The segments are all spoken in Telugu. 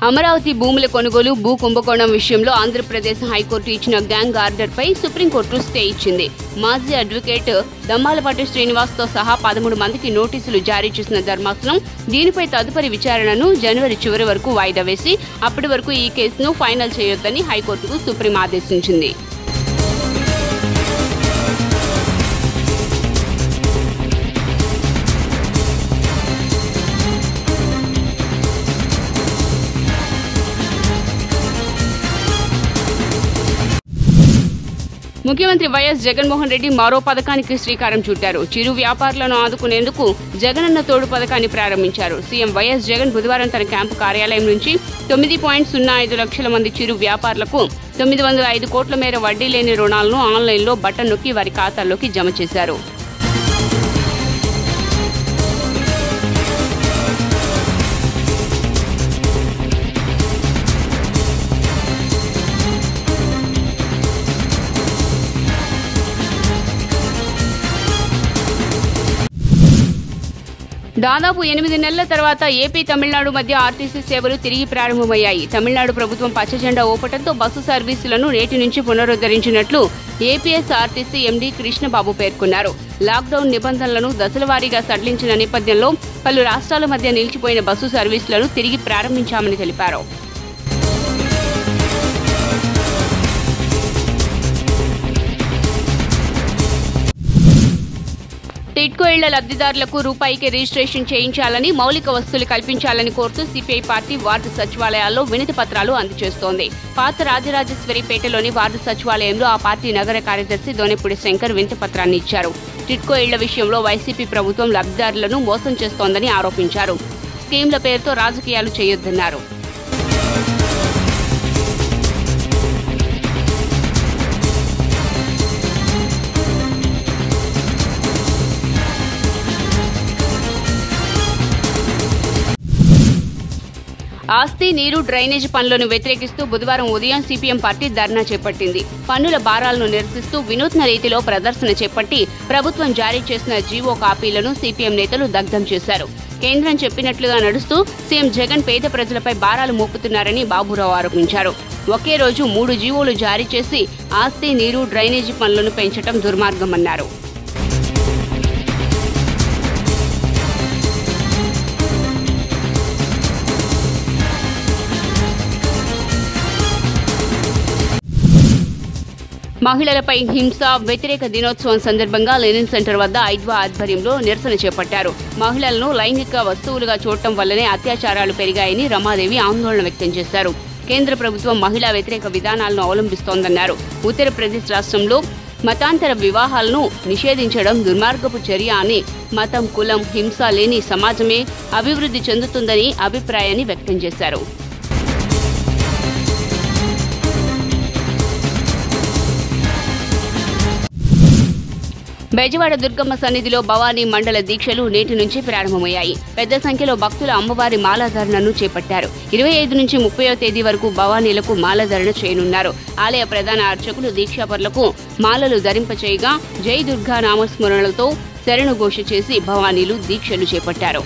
అమరావతి భూముల కొనుగోలు భూ కుంభకోణం విషయంలో ఆంధ్రప్రదేశ్ హైకోర్టు ఇచ్చిన గ్యాంగ్ ఆర్డర్పై సుప్రీంకోర్టు స్టే ఇచ్చింది మాజీ అడ్వకేట్ దమ్మాలపాటి శ్రీనివాస్తో సహా పదమూడు మందికి నోటీసులు జారీ చేసిన ధర్మాసనం దీనిపై తదుపరి విచారణను జనవరి చివరి వరకు వాయిదా వేసి అప్పటి వరకు ఈ కేసును ఫైనల్ చేయొద్దని హైకోర్టుకు సుప్రీం ఆదేశించింది ముఖ్యమంత్రి వైఎస్ జగన్మోహన్ రెడ్డి మరో పథకానికి శ్రీకారం చుట్టారు చిరు వ్యాపారులను ఆదుకునేందుకు జగనన్న తోడు పథకాన్ని ప్రారంభించారు సీఎం వైఎస్ జగన్ బుధవారం తన క్యాంపు కార్యాలయం నుంచి తొమ్మిది పాయింట్ సున్నా ఐదు లక్షల మంది చిరు వ్యాపారులకు తొమ్మిది వందల ఐదు కోట్ల మేర వడ్డీ లేని రుణాలను ఆన్లైన్లో బటన్ నొక్కి వారి ఖాతాల్లోకి జమ చేశారు దాదాపు ఎనిమిది నెలల తర్వాత ఏపీ తమిళనాడు మధ్య ఆర్టీసీ సేవలు తిరిగి ప్రారంభమయ్యాయి తమిళనాడు ప్రభుత్వం పచ్చజెండా ఊపటంతో బస్సు సర్వీసులను నేటి నుంచి పునరుద్ధరించినట్లు ఏపీఎస్ ఆర్టీసీ ఎండీ కృష్ణబాబు పేర్కొన్నారు లాక్డౌన్ నిబంధనలను దశలవారీగా సడలించిన నేపథ్యంలో పలు రాష్ట్రాల మధ్య నిలిచిపోయిన బస్సు సర్వీసులను తిరిగి ప్రారంభించామని తెలిపారు టిడ్కో ఇళ్ల లబ్ధిదారులకు రూపాయికి రిజిస్ట్రేషన్ చేయించాలని మౌలిక వస్తువులు కల్పించాలని కోరుతూ సిపిఐ పార్టీ వార్డు సచివాలయాల్లో వినతి పత్రాలు అందజేస్తోంది పాత రాజరాజేశ్వరిపేటలోని వార్డు సచివాలయంలో ఆ పార్టీ నగర కార్యదర్శి దోనెపూడి శంకర్ వినతి పత్రాన్ని ఇచ్చారు టిడ్కో ఇళ్ల విషయంలో వైసీపీ ప్రభుత్వం లబ్ధిదారులను మోసం చేస్తోందని ఆరోపించారు స్కీమ్ల పేరుతో రాజకీయాలు చేయొద్దన్నారు ఆస్తి నీరు డ్రైనేజీ పనులను వ్యతిరేకిస్తూ బుధవారం ఉదయం సిపిఎం పార్టీ ధర్నా చేపట్టింది పన్నుల భారాలను నిరసిస్తూ వినూత్న రీతిలో ప్రదర్శన చేపట్టి ప్రభుత్వం జారీ చేసిన జీవో కాపీలను సిపిఎం నేతలు దగ్ధం చేశారు కేంద్రం చెప్పినట్లుగా నడుస్తూ సీఎం జగన్ పేద ప్రజలపై భారాలు మోపుతున్నారని బాబురావు ఆరోపించారు ఒకే రోజు మూడు జీవోలు జారీ చేసి ఆస్తి నీరు డ్రైనేజీ పనులను పెంచడం దుర్మార్గమన్నారు మహిళలపై హింస వ్యతిరేక దినోత్సవం సందర్భంగా లెనిన్ సెంటర్ వద్ద ఐద్వా ఆధ్వర్యంలో నిరసన చేపట్టారు మహిళలను లైంగిక వస్తువులుగా చూడటం వల్లనే అత్యాచారాలు పెరిగాయని రమాదేవి ఆందోళన వ్యక్తం చేశారు కేంద్ర ప్రభుత్వం మహిళా వ్యతిరేక విధానాలను అవలంబిస్తోందన్నారు ఉత్తరప్రదేశ్ రాష్ట్రంలో మతాంతర వివాహాలను నిషేధించడం దుర్మార్గపు చర్య అని మతం కులం హింస లేని సమాజమే అభివృద్ధి చెందుతుందని అభిప్రాయాన్ని వ్యక్తం చేశారు బెజవాడ దుర్గమ్మ సన్నిధిలో భవానీ మండల దీక్షలు నేటి నుంచి ప్రారంభమయ్యాయి పెద్ద సంఖ్యలో భక్తులు అమ్మవారి మాలాధారణను చేపట్టారు ఇరవై ఐదు నుంచి ముప్పయో తేదీ వరకు భవానీలకు మాలధారణ చేయనున్నారు ఆలయ ప్రధాన అర్చకులు దీక్షాపరులకు మాలలు ధరింపచేయగా జై దుర్గా నామస్మరణలతో శరణుఘోష చేసి భవానీలు దీక్షలు చేపట్టారు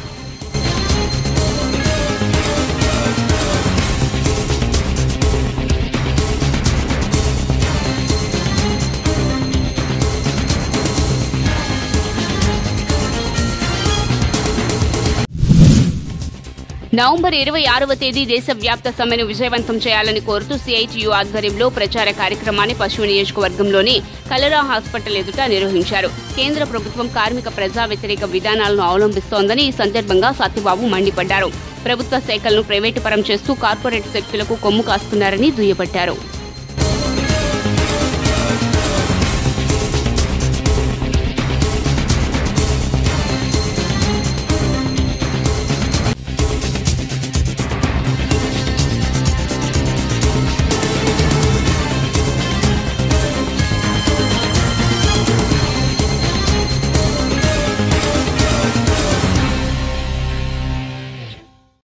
నవంబర్ ఇరవై ఆరవ తేదీ దేశవ్యాప్త సమ్మెను విజయవంతం చేయాలని కోరుతూ సిఐటియు ఆధ్వర్యంలో ప్రచార కార్యక్రమాన్ని పశువు నియోజకవర్గంలోని కలరా హాస్పిటల్ ఎదుట నిర్వహించారు కేంద్ర ప్రభుత్వం కార్మిక ప్రజా వ్యతిరేక విధానాలను అవలంబిస్తోందని ఈ సందర్భంగా సత్యబాబు మండిపడ్డారు ప్రభుత్వ శాఖలను ప్రైవేటు పరం చేస్తూ కార్పొరేట్ శక్తులకు కొమ్ము కాస్తున్నారని దుయ్యబట్టారు